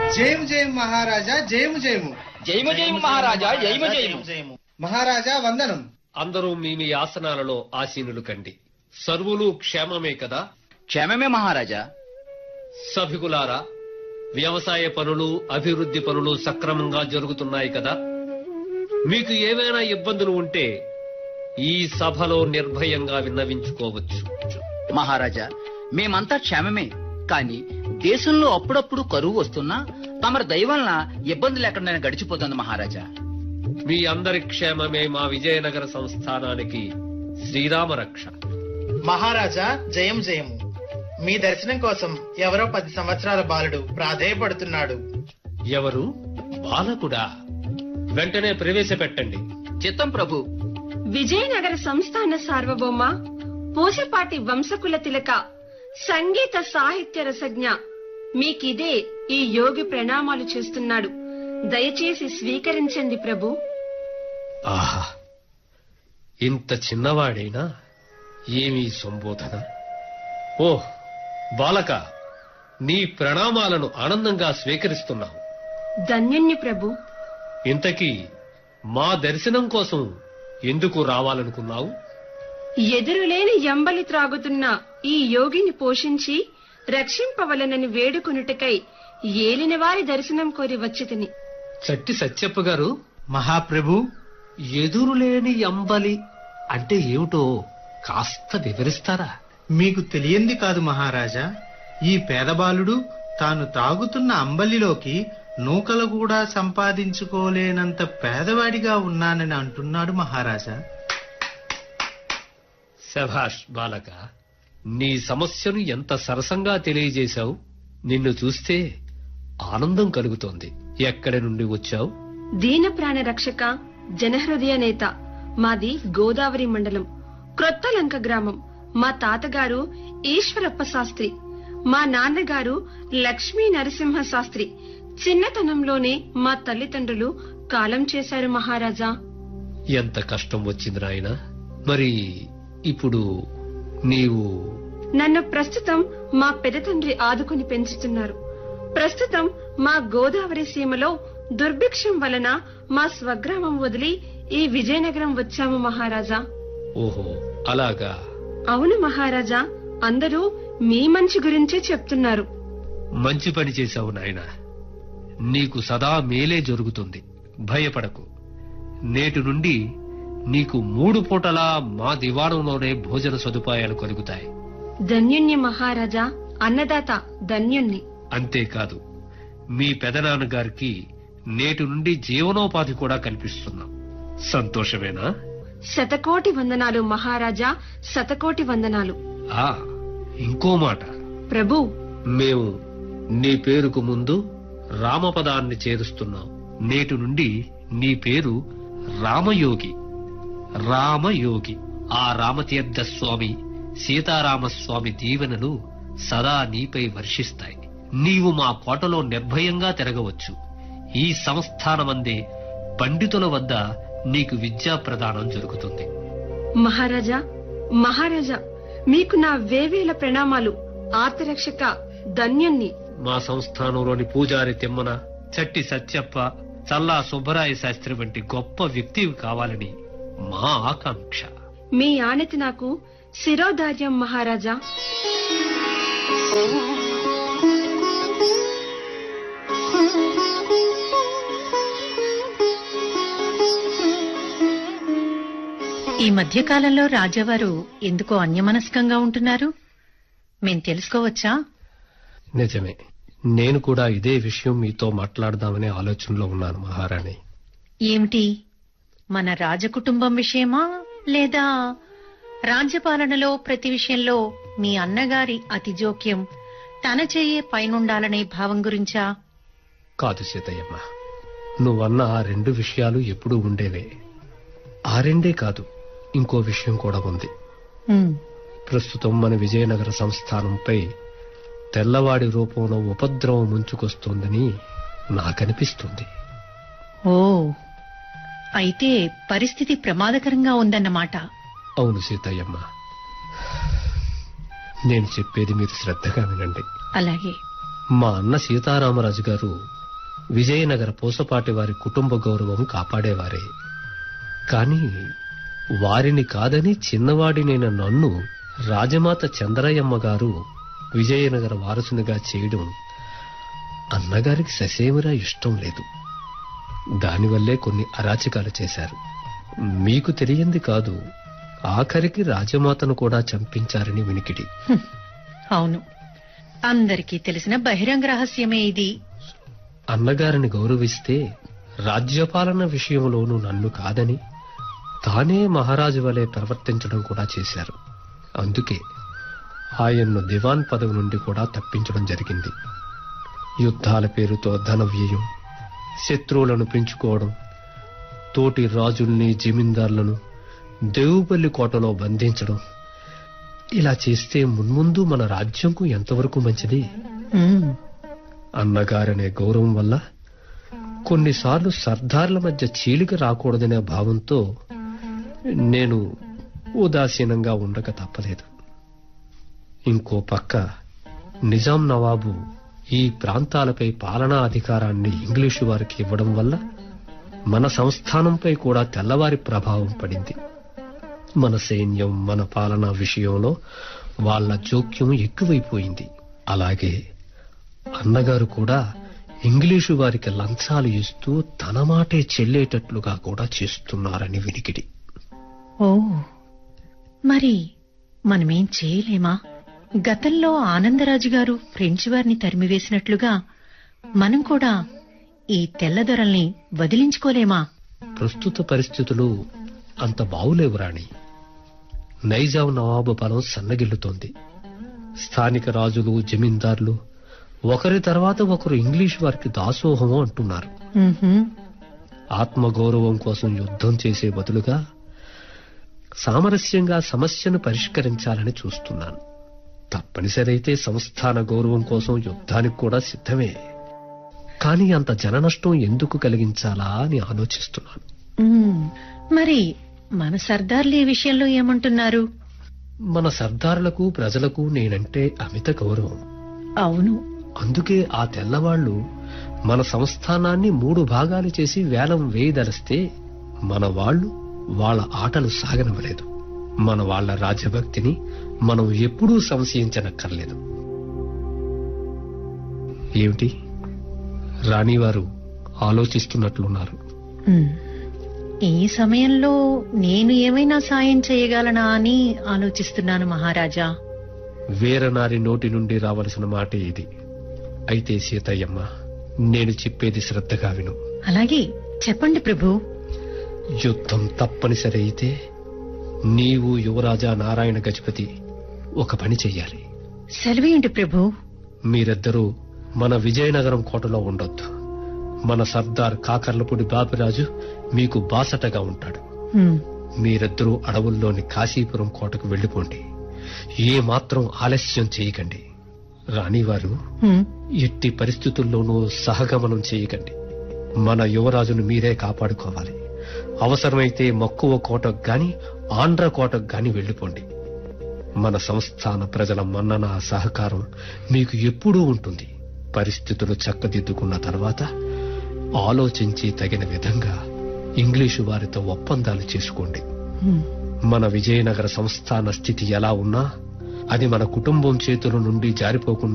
జయము జయము మహారాజా జయము జయము జయము జయము మహారాజా జయము జయము మహారాజా వందనం అందరూ మీ మీ ఆసనాలలో ఆసీనులు కండి సర్వులు క్షేమమే కదా క్షేమమే మహారాజా సభికులారా వ్యవసాయ పనులు అభివృద్ధి పనులు సక్రమంగా జరుగుతున్నాయి కదా మీకు ఏవైనా ఇబ్బందులు ఉంటే ఈ సభలో నిర్భయంగా విన్నవించుకోవచ్చు మహారాజా మేమంతా క్షేమమే కాని దేశంలో అప్పుడప్పుడు కరువు వస్తున్నా తమరి దయవలన ఇబ్బంది లేకుండా గడిచిపోతుంది మహారాజా మీ అందరి క్షేమమే మా విజయనగర సంస్థానానికి శ్రీరామ రక్ష మహారాజా జయం జయము మీ దర్శనం కోసం ఎవరో పది సంవత్సరాల బాలుడు ప్రాధేయపడుతున్నాడు ఎవరు బాలకుడా వెంటనే ప్రవేశపెట్టండి చిత్తం ప్రభు విజయనగర సంస్థాన సార్వభౌమ పూసపాటి వంశకుల తిలక సంగీత సాహిత్య రసజ్ఞ మీకిదే ఈ యోగి ప్రణామాలు చేస్తున్నాడు దయచేసి స్వీకరించండి ప్రభు ఆహా ఇంత చిన్నవాడైనా ఏమీ సంబోధన ఓ బాలక నీ ప్రణామాలను ఆనందంగా స్వీకరిస్తున్నావు ధన్యుణ్ణి ప్రభు ఇంతకీ మా దర్శనం కోసం ఎందుకు రావాలనుకున్నావు ఎదురులేని ఎంబలి త్రాగుతున్న ఈ యోగిని పోషించి రక్షింపవలనని వేడుకొనుటకై ఏలినవారి దర్శనం కోరి వచ్చితిని చట్టి సత్యప్ప గారు మహాప్రభు ఎదురులేని అంబలి అంటే ఏమిటో కాస్త వివరిస్తారా మీకు తెలియంది కాదు మహారాజా ఈ పేదబాలుడు తాను తాగుతున్న అంబలిలోకి నూకలు కూడా సంపాదించుకోలేనంత పేదవాడిగా ఉన్నానని అంటున్నాడు మహారాజా శభాష్ బాలక నీ సమస్యను ఎంత సరసంగా తెలియజేశావు నిన్ను చూస్తే ఆనందం కలుగుతోంది ఎక్కడి నుండి వచ్చావు దీన ప్రాణ రక్షక జనహృదయ నేత మాది గోదావరి మండలం క్రొత్తలంక గ్రామం మా తాతగారు ఈశ్వరప్ప శాస్త్రి మా నాన్నగారు లక్ష్మీ నరసింహ శాస్త్రి చిన్నతనంలోనే మా తల్లిదండ్రులు కాలం చేశారు మహారాజా ఎంత కష్టం వచ్చింది నాయన మరి ఇప్పుడు నీవు నన్ను ప్రస్తుతం మా పెదతండ్రి ఆదుకుని పెంచుతున్నారు ప్రస్తుతం మా గోదావరి సీమలో దుర్భిక్షం వలన మా స్వగ్రామం వదిలి ఈ విజయనగరం వచ్చాము మహారాజా ఓహో అలాగా అవును మహారాజా అందరూ మీ మంచి గురించే చెప్తున్నారు మంచి పని చేశావు నాయన నీకు సదా మేలే జరుగుతుంది భయపడకు నేటి నుండి నీకు మూడు పూటలా మా దివాణంలోనే భోజన సదుపాయాలు కలుగుతాయి ధన్యుణ్ణి మహారాజా అన్నదాత ధన్యుణ్ణి అంతేకాదు మీ పెదనాన్నగారికి నేటి నుండి జీవనోపాధి కూడా కల్పిస్తున్నాం సంతోషమేనా శతకోటి వందనాలు మహారాజా శతకోటి వందనాలు ఆ ఇంకో మాట ప్రభు మేము నీ పేరుకు ముందు రామపదాన్ని చేరుస్తున్నాం నేటి నుండి నీ పేరు రామయోగి రామయోగి ఆ రామతీర్థ స్వామి సీతారామస్వామి దీవెనలు సదా నీపై వర్షిస్తాయి నీవు మా కోటలో నిర్భయంగా తిరగవచ్చు ఈ సంస్థానమందే పండితుల వద్ద నీకు విద్యా ప్రదానం జరుగుతుంది మహారాజా మహారాజా మీకు నా వేవేల ప్రణామాలు ఆర్తరక్షక ధన్యుణ్ణి మా సంస్థానంలోని పూజారి తిమ్మన చట్టి సత్యప్ప చల్లా సుబ్బరాయ శాస్త్రి వంటి గొప్ప వ్యక్తి కావాలని మా ఆకాంక్ష మీ ఆనతి నాకు శిరోధార్యం మహారాజా ఈ మధ్యకాలంలో రాజావారు ఎందుకో అన్యమనస్కంగా ఉంటున్నారు మేం తెలుసుకోవచ్చా నిజమే నేను కూడా ఇదే విషయం మీతో మాట్లాడదామనే ఆలోచనలో ఉన్నాను మహారాణి ఏమిటి మన రాజకుటుంబం విషయమా లేదా రాజ్యపాలనలో ప్రతి విషయంలో మీ అన్నగారి అతి జోక్యం తన చెయ్యే పైనుండాలనే భావం గురించా కాదు సీతయ్యమ్మ నువ్వన్న ఆ రెండు విషయాలు ఎప్పుడూ ఉండేవే ఆ రెండే కాదు ఇంకో విషయం కూడా ఉంది ఉమ్, ప్రస్తుతం మన విజయనగర సంస్థానంపై తెల్లవాడి రూపంలో ఉపద్రవం ముంచుకొస్తోందని నాకనిపిస్తుంది ఓ అయితే పరిస్థితి ప్రమాదకరంగా ఉందన్నమాట అవును సీతయ్యమ్మ నేను చెప్పేది మీరు శ్రద్ధగా వినండి అలాగే మా అన్న సీతారామరాజు గారు విజయనగర పూసపాటి వారి కుటుంబ గౌరవం కాపాడేవారే కాని వారిని కాదని చిన్నవాడినైన నన్ను రాజమాత చంద్రయ్యమ్మ గారు విజయనగర వారసునిగా చేయడం అన్నగారికి ససేమిరా ఇష్టం లేదు దానివల్లే కొన్ని అరాచకాలు చేశారు మీకు తెలియంది కాదు ఆఖరికి రాజమాతను కూడా చంపించారని వినికిడి హ్మ్. అవును అందరికీ తెలిసిన బహిరంగ రహస్యమే ఇది అన్నగారిని గౌరవిస్తే రాజ్యపాలన విషయంలోనూ నన్ను కాదని తానే మహారాజు వలె ప్రవర్తించడం కూడా చేశారు అందుకే ఆయన్ను దివాన్ పదవి నుండి కూడా తప్పించడం జరిగింది యుద్ధాల పేరుతో ధన వ్యయం శత్రువులను పెంచుకోవడం తోటి రాజుల్ని జమీందార్లను దేవుపల్లి కోటలో బంధించడం ఇలా చేస్తే మున్ముందు మన రాజ్యంకు ఎంతవరకు మంచిది హ్మ్. అన్నగారనే గౌరవం వల్ల కొన్నిసార్లు సర్దార్ల మధ్య చీలిక రాకూడదనే భావంతో నేను ఉదాసీనంగా ఉండక తప్పలేదు ఇంకో పక్క నిజాం నవాబు ఈ ప్రాంతాలపై పాలనా అధికారాన్ని ఇంగ్లీషు వారికి ఇవ్వడం వల్ల మన సంస్థానంపై కూడా తెల్లవారి ప్రభావం పడింది మన సైన్యం మన పాలనా విషయంలో వాళ్ళ జోక్యం ఎక్కువైపోయింది అలాగే అన్నగారు కూడా ఇంగ్లీషు వారికి లంచాలు ఇస్తూ తన మాటే చెల్లేటట్లుగా కూడా చేస్తున్నారని వినికిడి ఓ మరి మనమేం చేయలేమా గతంలో ఆనందరాజు గారు ఫ్రెంచ్ వారిని తరిమివేసినట్లుగా మనం కూడా ఈ తెల్లదొరల్ని వదిలించుకోలేమా ప్రస్తుత పరిస్థితులు అంత బావులేవు రాణి నైజాం నవాబు బలం సన్నగిల్లుతోంది స్థానిక రాజులు జమీందార్లు ఒకరి తర్వాత ఒకరు ఇంగ్లీష్ వారికి దాసోహము అంటున్నారు ఉహుం. ఆత్మగౌరవం కోసం యుద్ధం చేసే బదులుగా సామరస్యంగా సమస్యను పరిష్కరించాలని చూస్తున్నాను తప్పనిసరైతే సంస్థాన గౌరవం కోసం యుద్ధానికి కూడా సిద్ధమే కానీ అంత జననష్టం ఎందుకు కలిగించాలా అని ఆలోచిస్తున్నాను ఉమ్. మరి మన సర్దార్లు ఈ విషయంలో ఏమంటున్నారు మన సర్దారులకు ప్రజలకు నేనంటే అమిత గౌరవం అవును అందుకే ఆ తెల్లవాళ్లు మన సంస్థానాన్ని మూడు భాగాలు చేసి వేలం వేయదలిస్తే మన వాళ్ళు వాళ్ళ ఆటలు సాగనవలేదు మన వాళ్ళ రాజ్యభక్తిని మనం ఎప్పుడూ సంశయించనక్కర్లేదు ఏమిటి రాణివారు ఆలోచిస్తున్నట్లున్నారు ఉమ్. ఈ సమయంలో నేను ఏమైనా సాయం చేయగలనా అని ఆలోచిస్తున్నాను మహారాజా వీరనారి నోటి నుండి రావలసిన మాట ఇది అయితే సీతయ్యమ్మ నేను చెప్పేది శ్రద్ధగా విను అలాగే చెప్పండి ప్రభు యుద్ధం తప్పనిసరి అయితే నీవు యువరాజా నారాయణ గజపతి ఒక పని చెయ్యాలి సెలవేయండి ప్రభు మీరిద్దరూ మన విజయనగరం కోటలో ఉండొద్దు మన సర్దార్ కాకర్లపూడి బాపిరాజు మీకు బాసటగా ఉంటాడు ఉమ్. మీరిద్దరూ అడవుల్లోని కాశీపురం కోటకు వెళ్లిపోండి ఏ మాత్రం ఆలస్యం చేయకండి రాణివారు ఉమ్. ఎట్టి పరిస్థితుల్లోనూ సహగమనం చేయకండి మన యువరాజును మీరే కాపాడుకోవాలి అవసరమైతే మక్కువ కోటకు గాని ఆంధ్ర కోటకు గాని వెళ్లిపోండి మన సంస్థాన ప్రజల మన్నన సహకారం మీకు ఎప్పుడూ ఉంటుంది పరిస్థితులు చక్కదిద్దుకున్న తర్వాత ఆలోచించి తగిన విధంగా ఇంగ్లీషు వారితో ఒప్పందాలు చేసుకోండి ఉమ్. మన విజయనగర సంస్థాన స్థితి ఎలా ఉన్నా అది మన కుటుంబం చేతుల నుండి జారిపోకుండా